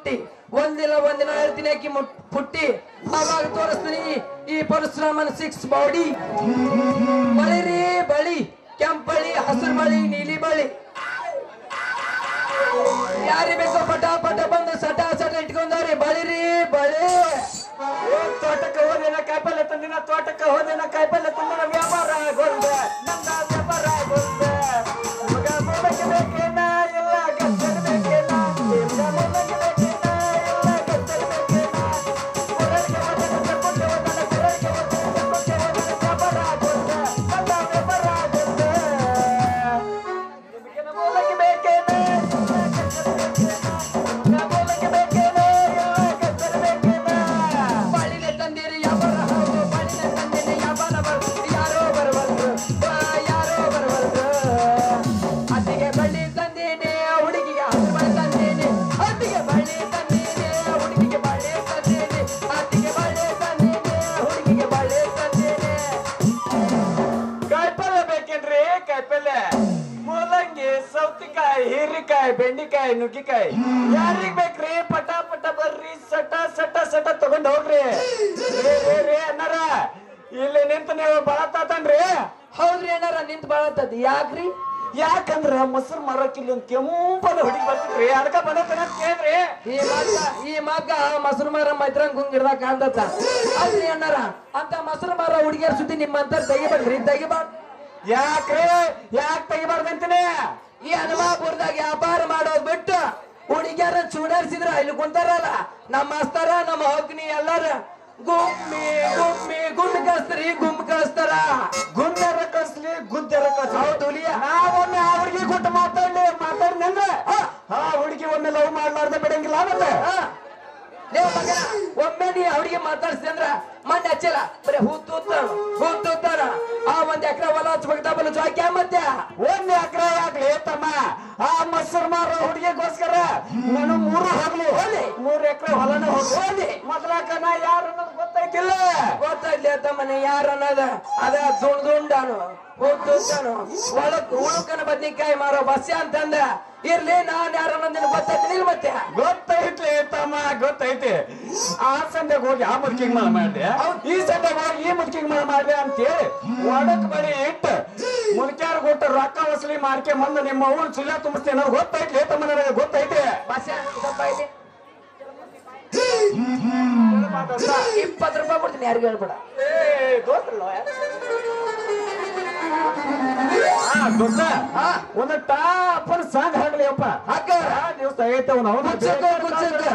ಹುಟ್ಟಿ ಒಂದಿಲ್ಲ ಒಂದಿನ ಹೇಳ್ತೀನಿ ಆಕಿ ಮುಟ್- ಪುಟ್ಟಿ ಅವಾಗ ತೋರಿಸ್ತೀನಿ ಈ ಪರಶುರಾಮನ ಸಿಕ್ಸ್ ಬಾಡಿ ಬಳಿರಿ ಬಳಿ ಕೆಂಪಳಿ ಹಸಿರು ಬಳಿ ನೀಲಿ ಬಳಿ ಯಾರಿ ಬೇಕೋ ಪಟ ಪಟ ಬಂದು ಸಟ ಸಟ ಇಟ್ಕೊಂಡವ್ರಿ ಬಳಿರಿ ಬಳಿ ತೋಟಕ್ಕೆ ಹೋದಿನ ಕಾಯಿಪಲ್ಲೆ ತಂದಿನ ತೋಟಕ್ಕೆ ಹೋದಿನ ಕಾಯಿಪಲ್ಲೆ ತಂದಿನ ವ್ಯಾಪಾರ ಆಗೋಲ್ದೆ ನನ್ನ ವ್ಯಾಪಾರ ಆಗೋಲ್ದೆ ಮಗ ಮೂಲಕ್ಕೆ ಬೇಕೇನ ಇಲ್ಲ ಗದ್ದಲ ಬೇಕೇನ ನಿಮ್ಗ ಮೂಲಕ್ಕೆ ಬೇಕೇನ ಇಲ್ಲ ಗದ್ದಲ ಬೇಕೇನ ಕುರಳಿಗೆ ಒಂದನ ಕೊಟ್ಟೆ ಒಂದನ ಕುರಳಿಗೆ ಒಂದನ ಕೊಟ್ಟೆ ಒಂದನ ವ್ಯಾಪಾರ ಆಗೋಲ್ದೆ ನನ್ನ ವ್ಯಾಪಾರ ಆಗೋಲ್ದೆ ನಿಮ್ಗೆ ಮೂಲಕ್ಕೆ ಬೇಕೇನ ಇಲ್ಲ ಗದ್ದಲ ಬೇಕೇನ ನಿಮ್ಗ ಮೂಲಕ್ಕೆ ಬೇಕೇನ ಇಲ್ಲ ಗದ್ದಲ ಬೇಕೇನ ಬಳಿಲೆ ತಂದಿರಿ ವ್ಯಾಪಾರ ಹೌದು ಬಳಿಲೆ ತಂದಿರಿ ವ್ಯಾಪಾರ ಬರ್- ಯಾರೋ ಬರಬಲ್ರು ಬಾ, ಯಾರೋ ಬರಬಲ್ರು ಅತ್ತಿಗೆ ಬಳ್ಳಿ ತಂದೇನೆ ಹುಡುಗಿಗೆ ಹಸಿರು ಬಳಿ ತಂದೇನೆ ಅತ್ತಿಗೆ ಬಳ್ಳಿ ತಂದೇನೆ ಹುಡುಗಿಗೆ ಬಳ್ಳಿ ತಂದೇನೆ ಅತ್ತಿಗೆ ಬಳ್ಳಿ ತಂದೇನೆ ಹುಡುಗಿಗೆ ಬಳ್ಳಿ ತಂದೇನೆ ಕಾಯಿಪಲ್ಲೆ ಬೇಕೇನ್ರಿ ಕಾಯಿಪಲ್ಲೆ ಮೂಲಂಗಿ ಸೌತಿಕಾಯಿ ಹೀರಿಕಾಯಿ ಬೆಂಡಿಕಾಯಿ ನುಗ್ಗಿಕಾಯಿ ಯಾರಿಗ್ ಬೇಕ್ರಿ ಪಟ ಪಟ ಬರ್ರಿ ಸಟ ಸಟ ಸಟ ತಗೊಂಡ್ ಹೋಗ್ರಿ ರೇ ರೇ ರೇ ಅನ್ನಾರ ಇಲ್ಲಿ ನಿಂತ ನೀವು ಬಾಳತಾತನ್ರಿ ಹೌದ್ರಿ ಏನಾರ ನಿಂತ್ ಬಾಳತ್ತದ ಯಾಕ್ರಿ ಯಾಕಂದ್ರ ಮೊಸರು ಮಾರಕ್ ಇಲ್ಲಿ ಒಂದ್ ಕೆಂಪದ ಹುಡುಗಿ ಬರ್ತಿದ್ರಿ ಅದಕ್ಕ ಬಂದತನ ಅಂತ ಕೇಳ್ರಿ ಈ ಮಗ್ಗ ಈ ಮಗ್ಗ ಮೊಸರು ಮರ ಮೈತ್ರಂಗ್ ಗುಂಗಿಡ್ದಾಗ ಕಾಣ್ತತ ಅಲ್ರಿ ಅಣ್ಣಾರ ಅಂತ ಮೊಸರು ಮರ ಹುಡುಗಿಯರ್ ಸುದ್ದಿ ನಿಮ್ಮಂತ ತೆಗಿಬೇಡ್ರಿ ತೆಗಿಬಾರ್ದು ಯಾಕ್ರಿ ಯಾಕ್ ತೆಗಿಬಾರ್ದಂತೀನಿ ಈ ಹನುಮಾಪುರದಾಗ ವ್ಯಾಪಾರ ಮಾಡೋದ್ ಬಿಟ್ಟು ಹುಡುಗಿಯರ ಚೂಡಾರ್ಸಿದ್ರ ಇಲ್ಲಿ ಕುಂತಾರಲ್ಲ ನಮ್ಮ ಮಾಸ್ತರ ನಮ್ಮ ಹೋಗ್ನಿ ಎಲ್ಲಾರ ಗುಮ್ಮಿ ಗುಮ್ಮಿ ಗುಮ್ಮಿ ಕಳಿಸ್ತಾರಿ ಗುಮ್ಮಿ ಕಳಿಸ್ತಾರ ಗುಂದರ ಕಸ್ಲಿ ಗುದ್ದರ ಕಸ್ಲಿ ಹೌದು ಹುಲಿಯ ನಾವೊಮ್ಮೆ ಆ ಹುಡುಗಿ ಕೊಟ್ಟು ಮಾತಾಡ್ಲಿ ಮಾತಾಡ್ನಿ ಅಂದ್ರೆ ಆ ಹುಡುಗಿ ಒಮ್ಮೆ ಲವ್ ಮಾಡ್ಲಾರ್ದ ಬಿಡಂಗಿಲ್ಲ ಮತ್ತೆ ನೀವು ಮಗನ ಒಮ್ಮೆ ನೀ ಅವ್ರಿಗೆ ಮಾತಾಡ್ಸಿ ಅಂದ್ರ ಮೊನ್ನೆ ಹಚ್ಚಲ್ಲ ಬರೀ ಹೂ ತೂತಾರ ಹೂ ತೂತಾರ ಆ ಒಂದ್ ಎಕರೆ ಹೊಲ ಹಚ್ಬೇಕು ಡಬಲ್ ಜಾಕಿ ಮತ್ತೆ ಒಂದ್ ಎಕರೆ ಆಗ್ಲಿ ತಮ್ಮ ಆ ಮೊಸರು ಮಾರೋ ಹುಡುಗಿಗೋಸ್ಕರ ನಾನು ಮೂರು ಹೋಗ್ಲಿ ಹೋಗ್ಲಿ. ಮೂರ್ ಎಕರೆ ಹೊಲನ ಹೋಗ್ಲಿ ಹೋಗ್ಲಿ. ಮೊದ್ಲಾಕ ನಾ ಯಾರು ಅನ್ನೋದು ಗೊತ್ತೈತಿಲ್ಲ ಗೊತ್ತಾಗ್ಲಿ ತಮ್ಮನೆ ಯಾರ ಅನ್ನೋದ ಅದ ದುಂಡ್ ದುಂಡಾನು ಹುದ್ದಾನು ಒಳಕ್ ಉಳುಕನ ಬದ್ನಿಕಾಯಿ ಮಾರೋ ಬಸ್ಯ ಅಂತಂದ ಇರ್ಲಿ ನಾನ್ ಯಾರ ಅನ್ನೋದಿನ ಗೊತ್ತಾಗ್ತೀನಿ ಮತ್ತೆ ಗೊತ್ತೈತ್ಲಿ ತಮ್ಮ ಗೊತ್ತೈತಿ ಆ ಸಂಡೆಗೆ ಹೋಗಿ ಆ ಮುದ್ಕಿಂಗ್ ಮಾಡ ಮಾಡಿದೆ ಈ ಸಂಡೆಗೆ ಹೋಗಿ ಈ ಮುದ್ಕಿಂಗ್ ಮಾಡ ಮಾಡಿದೆ ಅಂತೇಳಿ ಒಡಕ್ ಬಳಿ ಇಟ್ಟು ಮುಲ್ಕ್ಯಾರ ಕೊಟ್ಟು ರೊಕ್ಕ ವಸೂಲಿ ಮಾಡ್ಕೆ ಬಂದು ನಿಮ್ಮ ಅವ್ನ ಸುಳ್ಳ ತುಂಬಿಸ್ತೇನೆ ಅನ್ನೋದು ಗೊತ್ತೈತ್ಲಿ ತಮ್ಮ ನನಗೆ ಗೊತ್ತೈತಿ ಬಸ್ಯ ಸ್ವಲ್ಪ ಇಲ್ಲಿ ಇಪ್ಪತ್ತು ರೂಪಾಯಿ ಕೊಡ್ತೀನಿ ಯಾರಿಗೂ ಹೇಳ್ಬೇಡ ಏ, ದೋಸ್ತ್ರಲ್ಲ ಯಾರು? ಆ, ದೋಸ್ತ ಹಾ. ಒಂದು ಟಾಪನ್ ಸಾಂಗ್ ಹಾಡ್ಲಿ ಅಪ್ಪ ಹಾಕ. ದಿವಸ ಆಗೈತೆ ಅವನು ಅವನು ಕುಚ್ಚಕ್ಕ, ಕುಚ್ಚಕ್ಕ.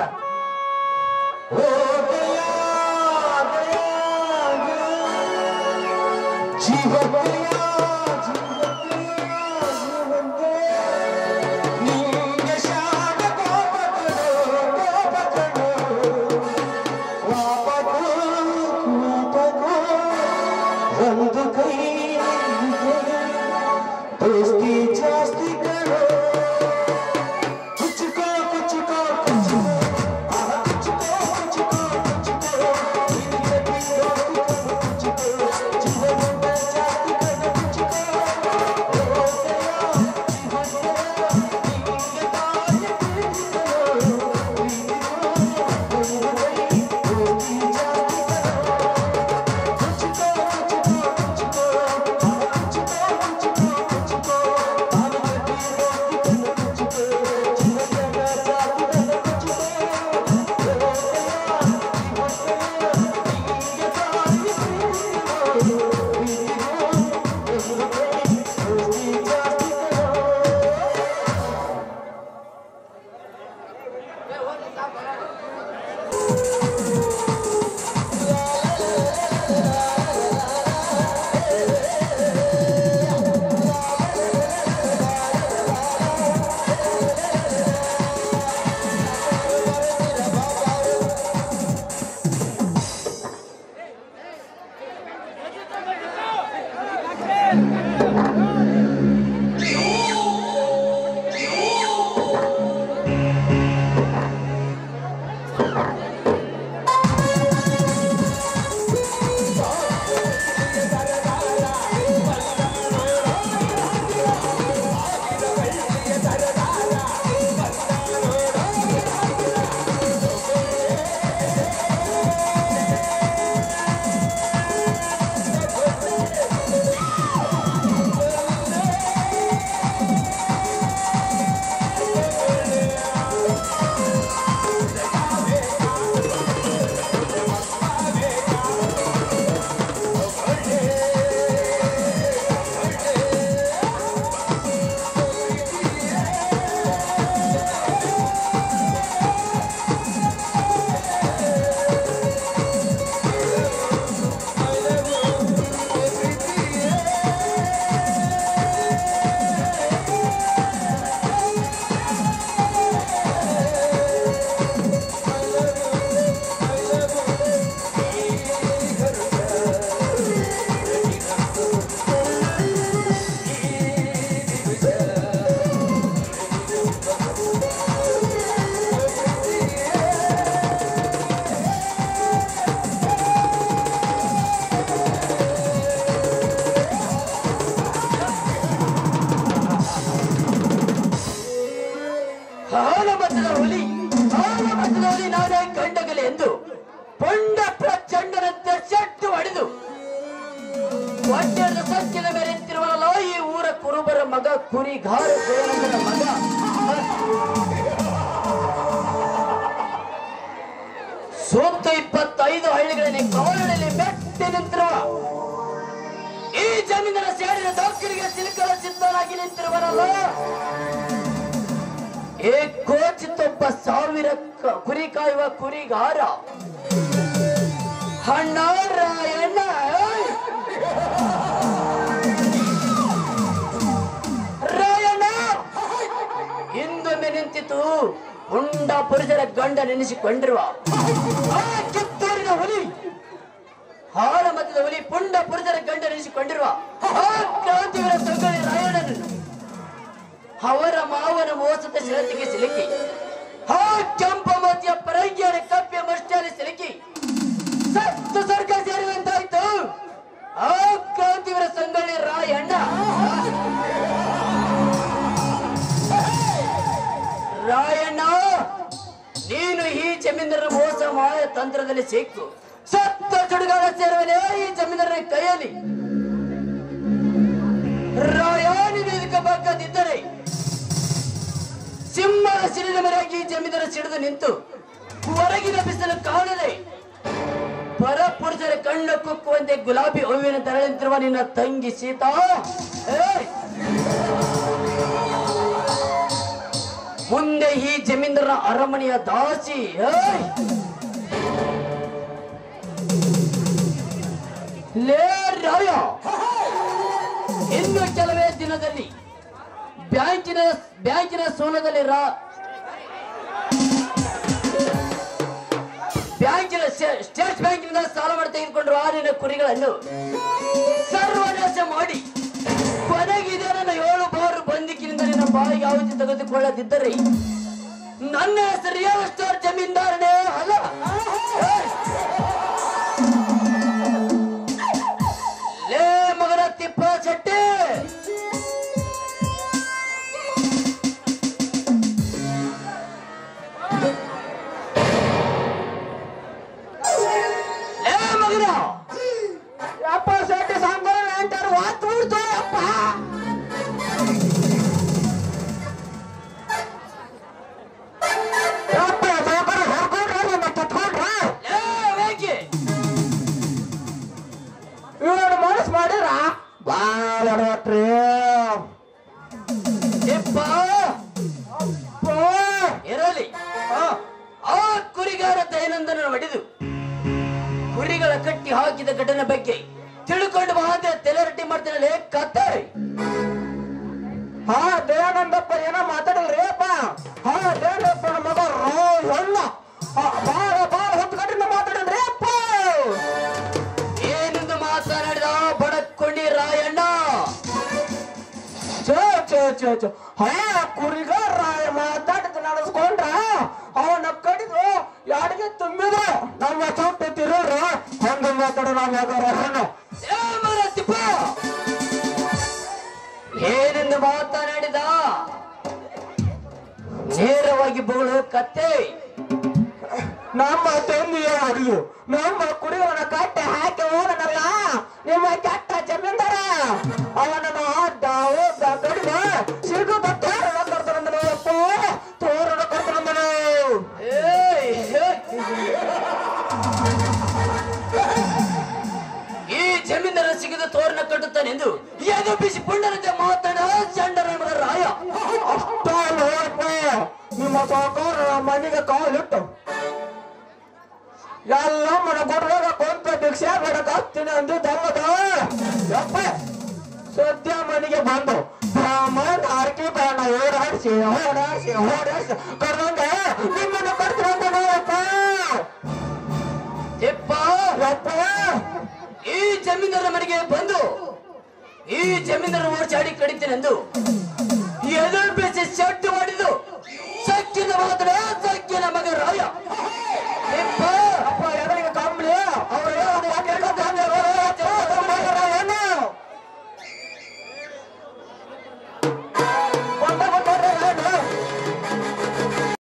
ಒಂದು ಕೈ ದೋಸ್ತಿ ಜಾಸ್ತಿ ಕರೋ ಕುಚ್ಚುಕೋ ಕುಚ್ಚುಕೋ ಕುಚ್ಚುಕೋ ಆಹಾ, ಕುಚ್ಚುಕೋ ಕುಚ್ಚುಕೋ ಕುಚ್ಚುಕೋ ನಿನ್ನ ದೋಸ್ತಿ ಕರೋ ಕುಚ್ಚುಕೋ ಜೀವನದ ಜಾಸ್ತಿ ಕರೋ ಕುಚ್ಚುಕೋ ಓ ದಯಾ ಜೀವನ ನಿನ್ನ ತಾಯ ಪ್ರೀತಿಸೋ ಪ್ರೀತಿಸೋ ಒಂದು ಕೈ ದೋಸ್ತಿ ಜಾಸ್ತಿ ಕರೋ ಸಾಧ್ಯವಿಲ್ಲ ಎಂದು ಪುಂಡ ಪ್ರಚಂಡನಂತೆ ಸೆಟ್ಟು ಹೊಡೆದು ಹೊಟ್ಟೆದ ಸತ್ಯದ ಮೇಲೆ ತಿರುವಲ್ಲ ಈ ಊರ ಕುರುಬರ ಮಗ ಕುರಿಗಾರ ದಯಾನಂದನ ಮಗ ಸುತ್ತ ಇಪ್ಪತ್ತೈದು ಹಳ್ಳಿಗಳಲ್ಲಿ ಕಾವಲಲ್ಲಿ ಮೆಟ್ಟಿ ನಿಂತಿರುವ ಈ ಜಮೀನಿನ ಸೇಡಿನ ಡಾಕ್ಟರ್ಗೆ ಸಿಲುಕಲು ಸಿದ್ಧನಾಗಿ ನಿಂತಿರುವನಲ್ಲ ಏ ಕೋಚಿತೊಬ್ಬ ಸಾವಿರ ಕ- ಕುರಿ ಕಾಯುವ ಕುರಿಗಾರ ಹಣ್ಣ ರಾಯಣ್ಣ ಏಯ್! ರಾಯಣ್ಣ ಹಿಂದೊಮ್ಮೆ ನಿಂತಿತು ಉಂಡ ಪುರುಷರ ಗಂಡ ನೆನೆಸಿಕೊಂಡಿರುವ ಆ ಕಿತ್ತೂರಿನ ಹುಲಿ ಹಾಳ ಮತದ ಹುಲಿ ಪುಂಡ ಪುರುಷರ ಗಂಡ ನೆನೆಸಿಕೊಂಡಿರುವ ಆ ಕ್ರಾಂತಿವೀರ ಸಂಗೊಳ್ಳಿ ರಾಯಣ್ಣನನ್ನು ಅವರ ಮಾವನ ಮೋಸದ ಶಿರತಿಗೆ ಸಿಲುಕಿ ಆ ಕೆಂಪ ಮೋತಿಯ ಪರಂಗಿಯರ ಕಪ್ಪೆ ಮಷ್ಟಿಯಲ್ಲಿ ಸಿಲುಕಿ ಸತ್ತು ಸ್ವರ್ಗ ಸೇರುವಂತಾಯ್ತು ಆ ಕ್ರಾಂತಿವೀರ ಸಂಗೊಳ್ಳಿ ರಾಯಣ್ಣ ರಾಯಣ್ಣ ನೀನು ಈ ಜಮೀನರ ಮೋಸ ಮಾಯ ತಂತ್ರದಲ್ಲಿ ಸಿಕ್ಕು ಸತ್ತ ಚುಡುಗಾಲ ಸೇರುವನೇ ಈ ಜಮೀನರ ಕೈಯಲ್ಲಿ ರಾಯ ನೀನು ಇದಕ್ಕೆ ಬಗ್ಗದಿದ್ದರೆ ಸಿಂಹದ ಸಿಡಿದ ಮರೆಯಾಗಿ ಈ ಜಮೀನರ ಸಿಡಿದು ನಿಂತು ಹೊರಗಿನ ಬಿಸಿಲು ಕಾಣದೆ ಪರಪುರುಷರ ಕಣ್ಣು ಕುಕ್ಕುವಂತೆ ಗುಲಾಬಿ ಹೂವಿನ ತರಳಿಂತಿರುವ ನಿನ್ನ ತಂಗಿ ಸೀತಾ ಏಯ್! ಮುಂದೆ ಈ ಜಮೀನ್ದಾರನ ಅರಮನೆಯ ದಾಸಿ ಏಯ್! ಲೇ ರಾಯ ಇನ್ನು ಕೆಲವೇ ದಿನದಲ್ಲಿ ಬ್ಯಾಂಕಿನ ಬ್ಯಾಂಕಿನ ಸೋಲದಲ್ಲಿ ರಾ ಬ್ಯಾಂಕಿನ ಸ್ಟೇ- ಸ್ಟೇಟ್ ಬ್ಯಾಂಕಿನಿಂದ ಸಾಲ ಮಾಡಿ ತೆಗೆದುಕೊಂಡು ಆರಿನ ಕುರಿಗಳನ್ನು ಸರ್ವನಾಶ ಮಾಡಿ ಕೊನೆಗಿದೆ ನನ್ನ ಏಳು ಬಾರು ಬಂದಿಕ್ಕಿನಿಂದ ನಿನ್ನ ಬಾಯಿಗೆ ಯಾವತ್ತಿ ತೆಗೆದುಕೊಳ್ಳದಿದ್ದರೆ ನನ್ನ ಹೆಸರು ರಿಯಲ್ ಸ್ಟೋರ್ ಜಮೀನ್ದಾರನೇ ಅಲ್ಲ ಲೇ ಮಗನ ತಿಪ್ಪ ಶೆಟ್ಟಿ ಲೇ ಮಗನ ಯಪ್ಪ ಸೆಟ್ಟಿ ಸಾಂಬಾರ ಅಂತಾರ ವಾತ್ ಬಿಡ್ತು ಯಪ್ಪ ಯಪ್ಪ ಸಾಂಬಾರ ಹೊರ್ಕೊಂಡ್ರ ಮತ್ತೆ ತಗೊಂಡ್ರ ಲೇ ವೇಗಿ ಇವ್ರು ಮನಸ್ ಮಾಡಿರ ಬಾಳ ಹೊಡ್ವಟ್ರಿ ತಿಪ್ಪ ಇರಲಿ ಆ ಕುರಿಗಾರ ದಯಾನಂದನ ಹೊಡೆದು ಕುರಿಗಳ ಕಟ್ಟಿ ಹಾಕಿದ ಘಟನೆ ಬಗ್ಗೆ ತಿಳ್ಕೊಂಡು ಬಾ ಅಂತ ತಲೆರಟ್ಟಿ ಮಾಡ್ತಾನಲ್ಲೇ ಕತ್ತೆ ಹಾ ದಯಾನಂದಪ್ಪ ಏನೋ ಮಾತಾಡಲ್ರಿ ಅಪ್ಪ ಹಾ ದಯಾನಂದಪ್ಪನ ಮಗ ರೋ ಹೆಣ್ಣ ಹಾ, ಬಾಳ ಬಾಳ ಹೊತ್ಕಟ್ಟಿಂದ ಮಾತಾಡಲ್ರಿ ಅಪ್ಪ ಏನೆಂದು ಮಾತನಾಡಿದ ಬಡಕೊಂಡಿ ರಾಯಣ್ಣ ಛೇ ಛೇ ಛೇ ಛೇ ಹಾ ಕುರಿಗಾರ ಮಾತಾಡಿದ ನಡೆಸ್ಕೊಂಡ್ರ ಅವನ ಕಡಿದು ಯಾಡಿಗೆ ತುಂಬಿದ ನಮ್ಮ ಚೌಟ ತಿರೋರು ಹಂಗ ಮಾತಾಡ ನಾವು ಯಾಕಾರ ಹೆಣ್ಣು ಏ ಮರ ತಿಪ್ಪ ಏನೆಂದು ಮಾತನಾಡಿದ ನೇರವಾಗಿ ಬಗಳು ಕತ್ತೆ ನಮ್ಮ ತಂದೆಯ ಹೊಡೆದು ನಮ್ಮ ಕುಡಿಯವನ ಕಟ್ಟೆ ಹಾಕಿ ಹೋದನಲ್ಲ ನಿಮ್ಮ ಕೆಟ್ಟ ಜಮೀನ್ದಾರ ಅವನನ್ನು ಅಡ್ಡ ಓದ ಕಡಿದ ಸಿಗುತ್ತ ತೋರಣ ಕರ್ತನಂದನಪ್ಪ ತೋರಣ ಕರ್ತನಂದನು ಏಯ್, ಏಯ್. ಈ ಜಮೀನರ ಸಿಗದ ತೋರಣ ಕಟ್ಟುತ್ತಾನೆಂದು ಎದು ಬಿಸಿ ಪುಂಡರಂತೆ ಮಾತಾಡ ಚಂಡನ ಮಗ ರಾಯ ಅಷ್ಟ ನೋಡಪ್ಪ ನಿಮ್ಮ ಸಾಕಾರ ಮನೆಗೆ ಕಾಲಿಟ್ಟು ಎಲ್ಲ ಮನ ಕೊಡುವಾಗ ಕೊಂತ ಭಿಕ್ಷೆ ಬೇಡಕ್ ಹಾಕ್ತೀನಿ ಅಂದಿದ್ದಲ್ಲದ ಯಪ್ಪ ಸದ್ಯ ಮನೆಗೆ ಬಂದು ಬ್ರಾಹ್ಮಣ ಆರ್ಕಿ ಬಾಣ ಓಡಾಡ್ಸಿ ಓಡಾಡ್ಸಿ ಓಡಾಡ್ಸಿ ಕರ್ದಂಗ ನಿಮ್ಮನ್ನ ಕರ್ತೀರಂತ ನೋಡಪ್ಪ ತಿಪ್ಪ ಯಪ್ಪ ಈ ಜಮೀನರ ಮನೆಗೆ ಬಂದು ಈ ಜಮೀನರ ಓಡಾಡಿ ಕಡಿತೇನೆಂದು ಎದುರು ಬೇಸಿ ಸೆಟ್ಟು ಮಾಡಿದ್ದು ಸಕ್ಕಿನ ಮಾತ್ರ ಸಕ್ಕಿನ ಮಗ ರಾಯ